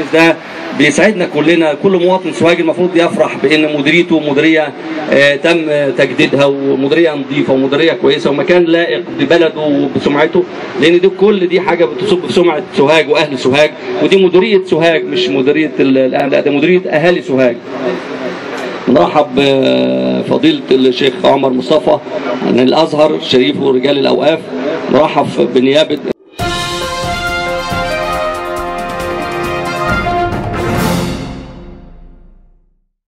المجلس ده بيسعدنا كلنا كل مواطن سوهاجي المفروض يفرح بان مديريته مديريه آه، تم تجديدها ومديريه نظيفه ومديريه كويسه ومكان لائق ببلده وبسمعته لان دي كل دي حاجه بتصب في سمعه سوهاج واهل سوهاج ودي مديريه سوهاج مش مديريه ال- لا ده مديريه اهالي سوهاج نرحب بفضيلة الشيخ عمر مصطفى من الأزهر شريف ورجال الأوقاف نرحب بنيابة